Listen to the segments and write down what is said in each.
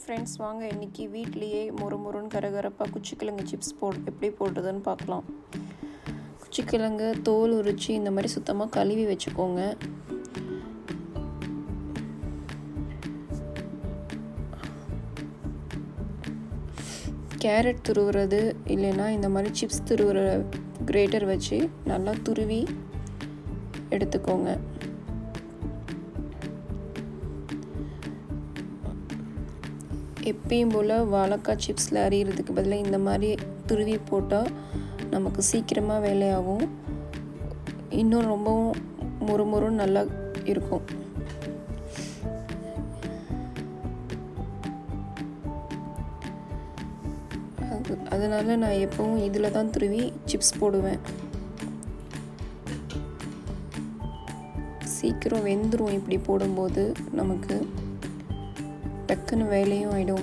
friends வாங்க இன்றைக்கி வீட்லேயே மொறு மொறுன்னு கரகரப்பாக குச்சிக்கிழங்கு சிப்ஸ் போடு எப்படி போடுறதுன்னு பார்க்கலாம் குச்சிக்கிழங்கு தோல் உரித்து இந்த மாதிரி சுத்தமாக கழுவி வச்சுக்கோங்க கேரட் துருவுறது இல்லைன்னா இந்த மாதிரி சிப்ஸ் துருவுற கிரேட்டர் வச்சு நல்லா துருவி எடுத்துக்கோங்க எப்பயும் போல் வாழைக்காய் சிப்ஸில் அறியறதுக்கு பதிலாக இந்த மாதிரி துருவி போட்டால் நமக்கு சீக்கிரமாக வேலையாகும் இன்னும் ரொம்பவும் மொறு மொறுன்னு நல்லா இருக்கும் அது அதனால் நான் எப்போவும் இதில் தான் துருவி சிப்ஸ் போடுவேன் சீக்கிரம் வெந்துடும் இப்படி போடும்போது நமக்கு டக்குன்னு வேலையும் ஆகிடும்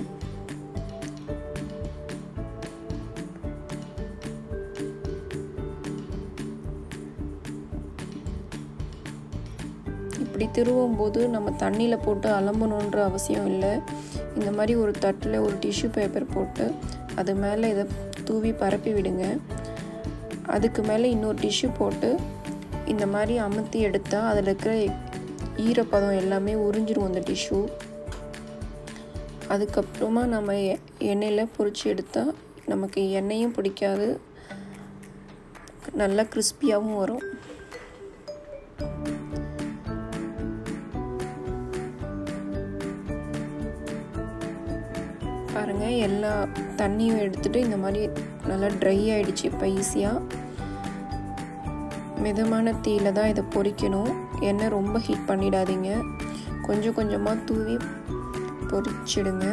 இப்படி திருவும் போது நம்ம தண்ணியில் போட்டு அலம்பணுன்ற அவசியம் இல்லை இந்த மாதிரி ஒரு தட்டில் ஒரு டிஷ்யூ பேப்பர் போட்டு அது மேலே இதை தூவி பரப்பி விடுங்க அதுக்கு மேலே இன்னொரு டிஷ்யூ போட்டு இந்த மாதிரி அமுத்தி எடுத்தால் அதில் இருக்கிற ஈரப்பதம் எல்லாமே உறிஞ்சிரும் அந்த டிஷ்யூ அதுக்கப்புறமா நம்ம எண்ணெயில் பொரிச்சு எடுத்தால் நமக்கு எண்ணெயும் பிடிக்காது நல்லா கிறிஸ்பியாகவும் வரும் பாருங்கள் எல்லா தண்ணியும் எடுத்துகிட்டு இந்த மாதிரி நல்லா ட்ரை ஆகிடுச்சு இப்போ ஈஸியாக மிதமான தீயில தான் இதை பொரிக்கணும் எண்ணெய் ரொம்ப ஹீட் பண்ணிடாதீங்க கொஞ்சம் கொஞ்சமாக தூவி பொரிச்சிடுங்க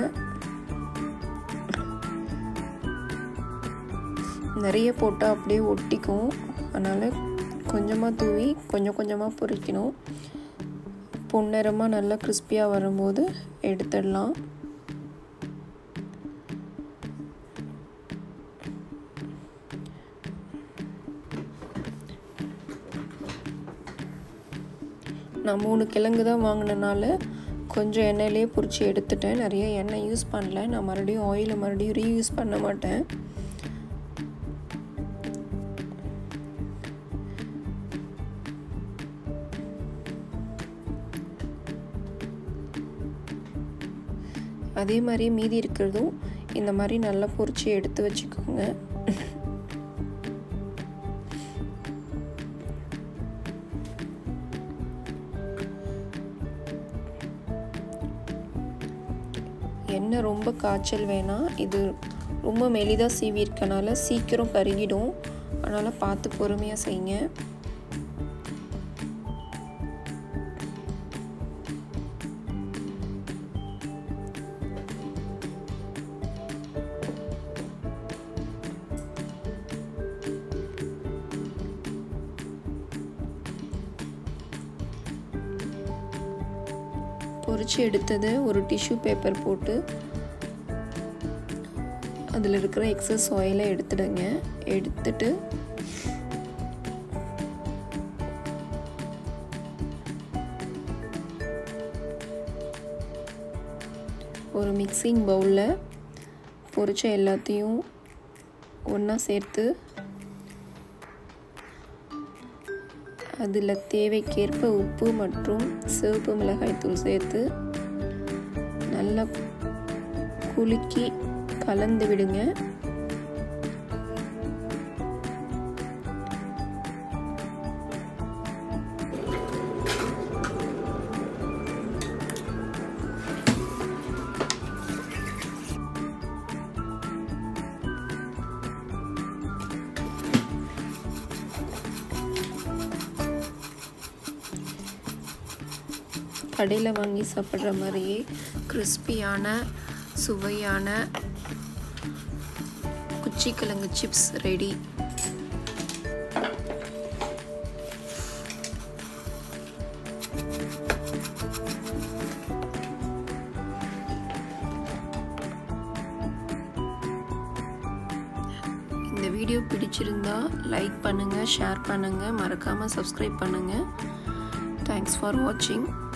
நிறைய போட்டால் அப்படியே ஒட்டிக்கும் அதனால் கொஞ்சமாக தூவி கொஞ்சம் கொஞ்சமாக பொரிக்கணும் பொன்னிறமாக நல்லா கிறிஸ்பியாக வரும்போது எடுத்துடலாம் நான் மூணு கிழங்கு தான் வாங்கினனால கொஞ்சம் எண்ணெயிலே பொரிச்சு எடுத்துட்டேன் நிறைய எண்ணெய் யூஸ் பண்ணல நான் மறுபடியும் ஆயிலை மறுபடியும் ரீயூஸ் பண்ண மாட்டேன் அதே மாதிரி மீதி இருக்கிறதும் இந்த மாதிரி நல்லா பொரிச்சு எடுத்து வச்சுக்கோங்க எண்ணெய் ரொம்ப காய்ச்சல் வேணாம் இது ரொம்ப மெலிதாக சீவி இருக்கனால சீக்கிரம் கருகிடும் அதனால் பார்த்து பொறுமையாக செய்யுங்க பொரிச்சு எடுத்ததை ஒரு டிஷ்யூ பேப்பர் போட்டு அதில் இருக்கிற எக்ஸஸ் ஆயிலை எடுத்துடுங்க எடுத்துட்டு ஒரு மிக்சிங் பவுலில் பொரிச்ச எல்லாத்தையும் ஒன்றா சேர்த்து அதில் தேவைக்கேற்ப உப்பு மற்றும் சிவப்பு மிளகாய் தூள் சேர்த்து நல்லா குலுக்கி கலந்து விடுங்க கடையில் வாங்கி சாப்பிட்ற மாதிரியே கிறிஸ்பியான சுவையான குச்சிக்கிழங்கு சிப்ஸ் ரெடி இந்த வீடியோ பிடிச்சிருந்தா லைக் பண்ணுங்கள் ஷேர் பண்ணுங்கள் மறக்காமல் சப்ஸ்கிரைப் பண்ணுங்கள் தேங்க்ஸ் ஃபார் வாட்சிங்